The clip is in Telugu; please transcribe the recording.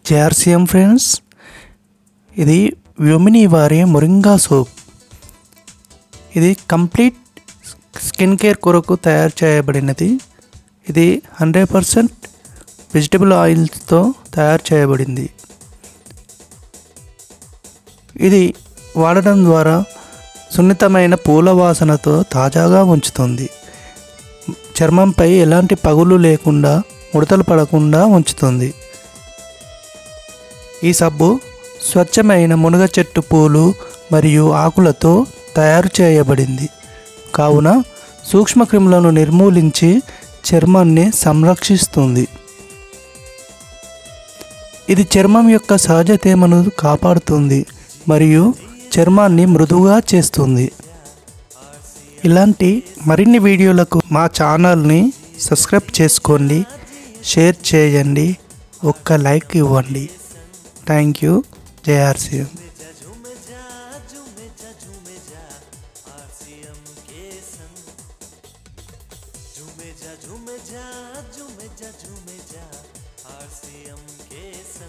జేఆర్సిఎం ఫ్రెండ్స్ ఇది వ్యోమిని వారి మొరింగా సోప్ ఇది కంప్లీట్ స్కిన్ కేర్ కొరకు తయారు చేయబడినది ఇది హండ్రెడ్ పర్సెంట్ వెజిటబుల్ ఆయిల్స్తో తయారు చేయబడింది ఇది వాడడం ద్వారా సున్నితమైన పూల వాసనతో తాజాగా ఉంచుతుంది చర్మంపై ఎలాంటి పగులు లేకుండా ముడతలు పడకుండా ఉంచుతుంది ఈ సబ్బు స్వచ్ఛమైన మునగ చెట్టు పూలు మరియు ఆకులతో తయారు చేయబడింది కావున సూక్ష్మక్రిములను నిర్మూలించి చర్మాన్ని సంరక్షిస్తుంది ఇది చర్మం యొక్క సహజ తేమను కాపాడుతుంది మరియు చర్మాన్ని మృదువుగా చేస్తుంది ఇలాంటి మరిన్ని వీడియోలకు మా ఛానల్ని సబ్స్క్రైబ్ చేసుకోండి షేర్ చేయండి ఒక్క లైక్ ఇవ్వండి థ్యాంక్ యూ జేఆర్సీఎం झूमे जा झूमे जा झूमे जा झूमे जा आरसीएम के संग